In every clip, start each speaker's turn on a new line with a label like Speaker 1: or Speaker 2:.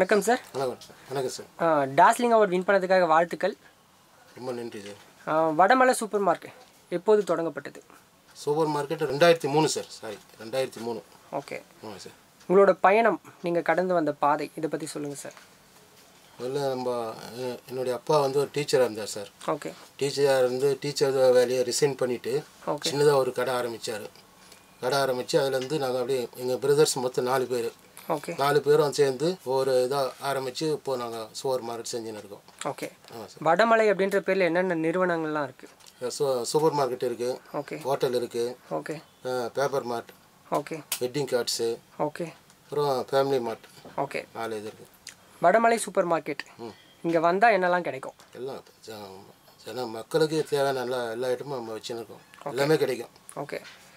Speaker 1: வணக்கம் சார்
Speaker 2: வணக்கம் வணக்கம் சார்
Speaker 1: டாஸ்லிங் அவார்ட் வின் பண்ணதுக்காக வாழ்த்துக்கள்
Speaker 2: ரொம்ப நன்றி சார்
Speaker 1: ஆ, வடமலை சூப்பர் மார்க்கெட் எப்போது தொடங்கப்பட்டது
Speaker 2: சூப்பர் மார்க்கெட் ரெண்டாயிரத்தி மூணு சார் சாரி ரெண்டாயிரத்தி மூணு
Speaker 1: ஓகே
Speaker 2: ஆமாம் சார்
Speaker 1: உங்களோட பயணம் நீங்கள் கடந்து வந்த பாதை இதை பற்றி சொல்லுங்கள் சார்
Speaker 2: முதல்ல நம்ம அஹ், என்னுடைய அப்பா வந்து ஒரு டீச்சராக இருந்தார் சார்
Speaker 1: ஓகே
Speaker 2: டீச்சராக இருந்து டீச்சர் வேலையை ரிசைன் பண்ணிவிட்டு
Speaker 1: ஓகே
Speaker 2: சின்னதாக ஒரு கடை ஆரம்பித்தார் கடை ஆரம்பித்து அதுலேருந்து நாங்கள் அப்படியே எங்கள் பிரதர்ஸ் மொத்தம் நாலு பேர்
Speaker 1: ஓகே
Speaker 2: நாலு பேரும் சேர்ந்து ஒரு இதாக ஆரம்பித்து இப்போது நாங்கள் சூப்பர் மார்க்கெட் செஞ்சுன்னு இருக்கோம்
Speaker 1: ஓகே
Speaker 2: ஆமாம்
Speaker 1: வடமலை அப்படின்ற பேரில் என்னென்ன நிறுவனங்கள்லாம் இருக்குது
Speaker 2: சார் சூ சூப்பர் மார்க்கெட் இருக்குது
Speaker 1: ஓகே
Speaker 2: ஹோட்டல் இருக்குது
Speaker 1: okay
Speaker 2: paper mart
Speaker 1: okay
Speaker 2: wedding cards
Speaker 1: okay
Speaker 2: அப்புறம் ஃபேமிலி மார்ட்
Speaker 1: ஓகே
Speaker 2: நாலு இது இருக்குது
Speaker 1: வடமலை சூப்பர் மார்க்கெட்
Speaker 2: ம்.
Speaker 1: இங்கே வந்தால் என்னெல்லாம் கிடைக்கும்
Speaker 2: எல்லாம் ஜ- ஜன மக்களுக்கு தேவையான எல்லா எல்லா ஐட்டமும் நம்ம வச்சுருக்கோம் எல்லாமே கிடைக்கும்
Speaker 1: ஓகே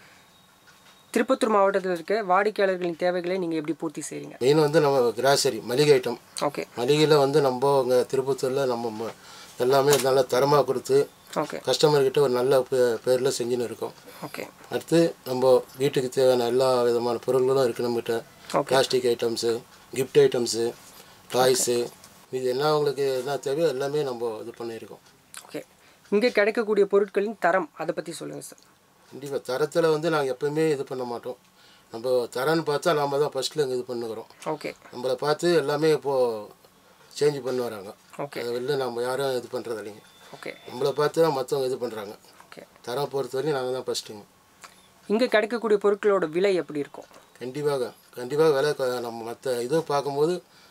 Speaker 1: திருப்பத்தூர் மாவட்டத்தில் இருக்க வாடிக்கையாளர்களின் தேவைகளை நீங்கள் எப்படி பூர்த்தி செய்கிறீங்க
Speaker 2: மெயின் வந்து நம்ம கிராசரி மளிகை ஐட்டம்
Speaker 1: ஓகே
Speaker 2: மளிகையில் வந்து நம்ம இங்கே திருப்பத்தூரில் நம்ம ம- எல்லாமே நல்ல தரமாக கொடுத்து
Speaker 1: ஓகே
Speaker 2: கஸ்டமர்கிட்ட ஒரு நல்ல பே- பேரில் செஞ்சுன்னு இருக்கோம்
Speaker 1: ஓகே
Speaker 2: அடுத்து நம்ம வீட்டுக்கு தேவையான எல்லா விதமான பொருள்களும் இருக்குது நம்மகிட்ட
Speaker 1: okay
Speaker 2: plastic items gift items toys இது என்ன உங்களுக்கு என்ன தேவையோ எல்லாமே நம்ம இது பண்ணியிருக்கோம்
Speaker 1: ஓகே இங்கே கிடைக்கக்கூடிய பொருட்களின் தரம் அதை பற்றி சொல்லுங்கள் சார்
Speaker 2: கண்டிப்பாக தரத்தில் வந்து நாங்கள் எப்பவுமே இது பண்ண மாட்டோம் நம்ம தரம்னு பார்த்தா நாம தான் ஃபஸ்ட்டில் இங்கே இது பண்ணுகிறோம்
Speaker 1: ஓகே
Speaker 2: நம்மளை பார்த்து எல்லாமே இப்போது சேஞ்ச் பண்ணி வராங்க
Speaker 1: ஓகே
Speaker 2: அதை வெளில நம்ம யாரும் இது பண்ணுறது இல்லைங்க
Speaker 1: ஓகே
Speaker 2: நம்மளை பார்த்து தான் மற்றவங்க இது பண்ணுறாங்க
Speaker 1: ஓகே
Speaker 2: தரம் பொறுத்த வரையும் நாங்கள் தான் ஃபஸ்ட்டுங்க
Speaker 1: இங்கே கிடைக்கக்கூடிய பொருட்களோட விலை எப்படி இருக்கும்
Speaker 2: கண்டிப்பாக கண்டிப்பாக விலை க- நம்ம மற்ற இதை பார்க்கும்போது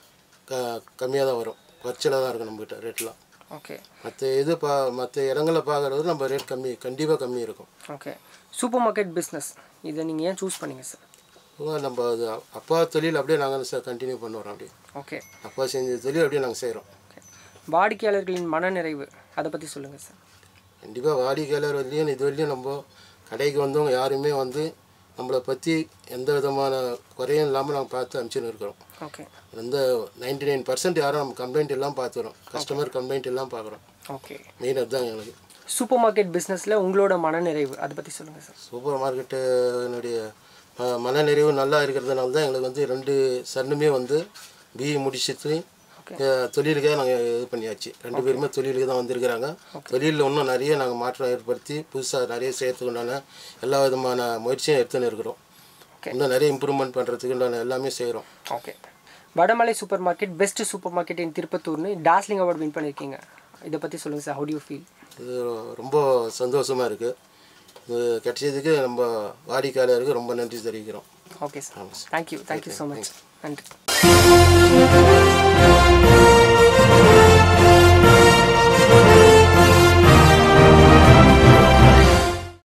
Speaker 2: க கம்மியாக தான் வரும் குறைச்சலாக தான் இருக்கும் நம்மகிட்ட ரேட்லாம்
Speaker 1: ஓகே
Speaker 2: மற்ற இது பா மற்ற இடங்களில் பார்க்குறது நம்ம ரேட் கம்மி கண்டிப்பாக கம்மி இருக்கும்
Speaker 1: ஓகே சூப்பர் மார்க்கெட் பிஸ்னஸ் இதை நீங்கள் ஏன் சூஸ் பண்ணீங்க சார்
Speaker 2: உங்க நம்ம அது அப்பா தொழில் அப்படியே நாங்கள் சார் கண்டினியூ பண்ண வரோம் அப்படியே
Speaker 1: ஓகே
Speaker 2: அப்பா செஞ்ச தொழில் அப்படியே நாங்கள் செய்கிறோம்
Speaker 1: ஓகே வாடிக்கையாளர்களின் மனநிறைவு அதை பற்றி சொல்லுங்கள் சார்
Speaker 2: கண்டிப்பாக வாடிக்கையாளர் வரலையும் இது வரலையும் நம்ம கடைக்கு வந்தவங்க யாருமே வந்து நம்மளை பற்றி எந்த விதமான குறையும் இல்லாமல் நாங்கள் பார்த்து அனுப்பிச்சுன்னு இருக்கிறோம்
Speaker 1: ஓகே
Speaker 2: எந்த நைன்டி நைன் பர்சன்ட் யாரும் நம்ம கம்ப்ளைண்ட் எல்லாம் பார்த்துறோம் கஸ்டமர் கம்ப்ளைண்ட் எல்லாம் பார்க்குறோம்
Speaker 1: ஓகே
Speaker 2: மெயின் அதுதான் எங்களுக்கு
Speaker 1: சூப்பர் மார்க்கெட் பிஸ்னஸில் உங்களோட மனநிறைவு அதை பற்றி சொல்லுங்கள் சார்
Speaker 2: சூப்பர் மார்க்கெட்டுனுடைய ம- மனநிறைவு நல்லா இருக்கிறதுனால தான் எங்களுக்கு வந்து ரெண்டு சன்னுமே வந்து பிஇ முடிச்சுட்டு அஹ், தொழிலுக்காக நாங்கள் இது பண்ணியாச்சு ரெண்டு பேருமே தொழிலுக்கு தான் வந்திருக்கிறாங்க தொழிலில் இன்னும் நிறைய நாங்கள் மாற்றம் ஏற்படுத்தி புதுசாக நிறைய செய்யறதுக்கு உண்டான எல்லா விதமான முயற்சியும் எடுத்துன்னு இருக்கிறோம் இன்னும் நிறைய இம்ப்ரூவ்மெண்ட் பண்ணுறதுக்கு உண்டான எல்லாமே செய்கிறோம்
Speaker 1: okay Vadamalai super market best super market in திருப்பத்தூர்னு டாஸ்லிங் அவார்ட் வின் பண்ணியிருக்கீங்க இதை பற்றி சொல்லுங்கள் சார் ஹவு டு ஃபீல்
Speaker 2: இது ரொம்ப சந்தோஷமாக இருக்குது இது கிடைச்சதுக்கு நம்ம வாடிக்கையாளருக்கு ரொம்ப நன்றி தெரிவிக்கிறோம்
Speaker 1: okay sir thank you thank you so much நன்றி